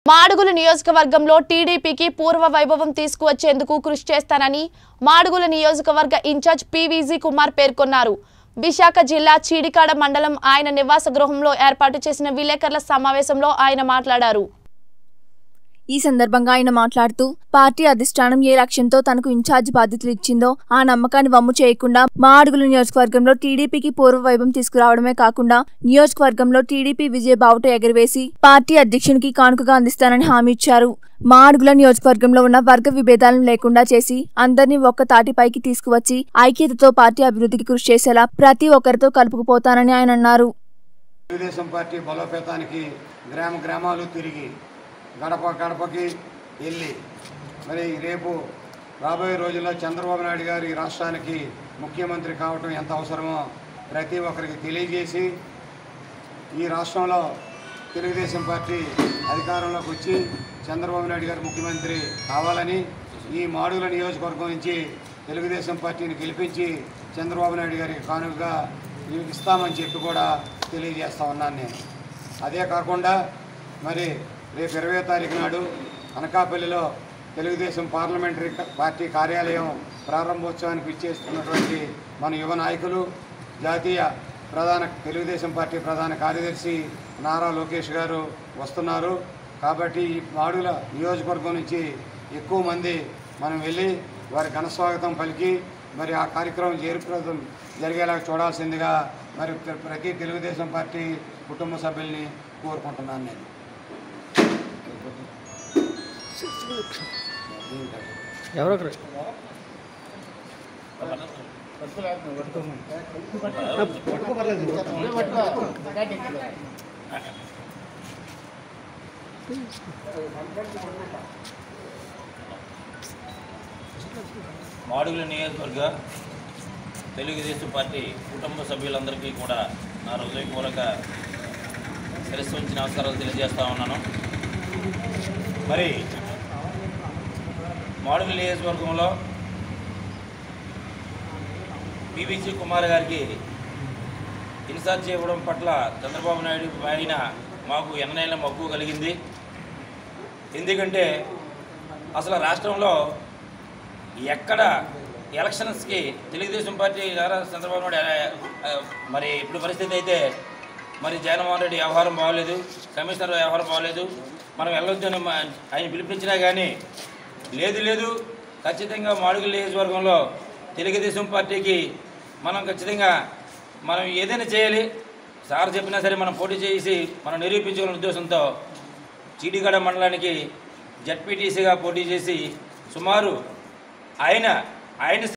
మాడుగుల నియోజకవర్గంలో టీడీపీకి పూర్వ వైభవం తీసుకువచ్చేందుకు కృషి చేస్తానని మాడుగుల నియోజకవర్గ ఇన్ఛార్జ్ పివిజి కుమార్ పేర్కొన్నారు విశాఖ జిల్లా చీడికాడ మండలం ఆయన నివాస గృహంలో ఏర్పాటు చేసిన విలేకరుల సమావేశంలో ఆయన మాట్లాడారు ఈ సందర్భంగా ఆయన మాట్లాడుతూ పార్టీ అధిష్టానం ఏ లక్ష్యంతో తనకు ఇన్ఛార్జ్ బాధ్యతలు ఇచ్చిందో ఆ నమ్మకాన్ని వమ్ము చేయకుండా మా అడుగుల నియోజకవర్గంలో టీడీపీకి పూర్వ వైభవం తీసుకురావడమే కాకుండా నియోజకవర్గంలో టీడీపీ విజయ బావుట ఎగరవేసి పార్టీ అధ్యక్షునికి కానుకగా అందిస్తానని హామీ ఇచ్చారు మా అడుగుల నియోజకవర్గంలో ఉన్న వర్గ విభేదాలను లేకుండా చేసి అందరినీ ఒక్క తాటిపైకి తీసుకువచ్చి ఐక్యతతో పార్టీ అభివృద్ధికి కృషి చేసేలా ప్రతి ఒక్కరితో కలుపుకుపోతానని ఆయన అన్నారు తెలుగుదేశం పార్టీ బలోపేతానికి గ్రామ గ్రామాలు తిరిగి గడప గడపకి వెళ్ళి మరి రేపు రాబోయే రోజుల్లో చంద్రబాబు నాయుడు గారు ఈ రాష్ట్రానికి ముఖ్యమంత్రి కావటం ఎంత అవసరమో ప్రతి ఒక్కరికి తెలియజేసి ఈ రాష్ట్రంలో తెలుగుదేశం పార్టీ అధికారంలోకి వచ్చి చంద్రబాబు నాయుడు గారు ముఖ్యమంత్రి కావాలని ఈ మాడుగుల నియోజకవర్గం నుంచి తెలుగుదేశం పార్టీని గెలిపించి చంద్రబాబు నాయుడు గారికి కానుకగా ఇస్తామని చెప్పి కూడా తెలియజేస్తా ఉన్నాను నేను అదే కాకుండా మరి రేపు ఇరవై తారీఖు నాడు అనకాపల్లిలో తెలుగుదేశం పార్లమెంటరీ క- పార్టీ కార్యాలయం ప్రారంభోత్సవానికి ఇచ్చేస్తున్నటువంటి మన యువ నాయకులు జాతీయ ప్రధాన తెలుగుదేశం పార్టీ ప్రధాన కార్యదర్శి నారా లోకేష్ గారు వస్తున్నారు కాబట్టి ఈ మాడుల నియోజకవర్గం నుంచి ఎక్కువ మంది మనం వెళ్ళి వారి ఘనస్వాగతం పలికి మరి ఆ కార్యక్రమం జయప్రదం జరిగేలా చూడాల్సిందిగా మరి ప్ర- ప్రతి తెలుగుదేశం పార్టీ కుటుంబ సభ్యుల్ని కోరుకుంటున్నాను నేను ఎవరొకరు మాడుగుల నియోజకవర్గ తెలుగుదేశం పార్టీ కుటుంబ సభ్యులందరికీ కూడా నా హృదయపూర్వక శిరస్సు ఉంచి నమస్కారాలు తెలియజేస్తా ఉన్నాను మరి మాడుగుల నియోజకవర్గంలో పివిసి కుమార్ గారికి ఇన్ఛార్జ్ ఇవ్వడం పట్ల చంద్రబాబు నాయుడు పైన మాకు ఎన్నైనా మక్కువ కలిగింది ఎందుకంటే అసలు రాష్ట్రంలో ఎక్కడ ఎలక్షన్స్కి తెలుగుదేశం పార్టీ నారా చంద్రబాబు నాయుడు ఆ, మరి ఇప్పుడు పరిస్థితి అయితే మరి జగన్మోహన్ రెడ్డి వ్యవహారం బాగోలేదు కమిషనర్ వ్యవహారం బాగోలేదు మనం వెళ్ళొద్దని మా- ఆయన పిలిపించినా కానీ లేదు లేదు ఖచ్చితంగా మాడుగుల నియోజకవర్గంలో తెలుగుదేశం పార్టీకి మనం ఖచ్చితంగా మనం ఏదైనా చేయాలి సార్ చెప్పినా సరే మనం పోటీ చేసి మనం నిరూపించుకునే ఉద్దేశంతో చీడిగడ మండలానికి జడ్పీటీసీగా పోటీ చేసి సుమారు ఆయన ఆయన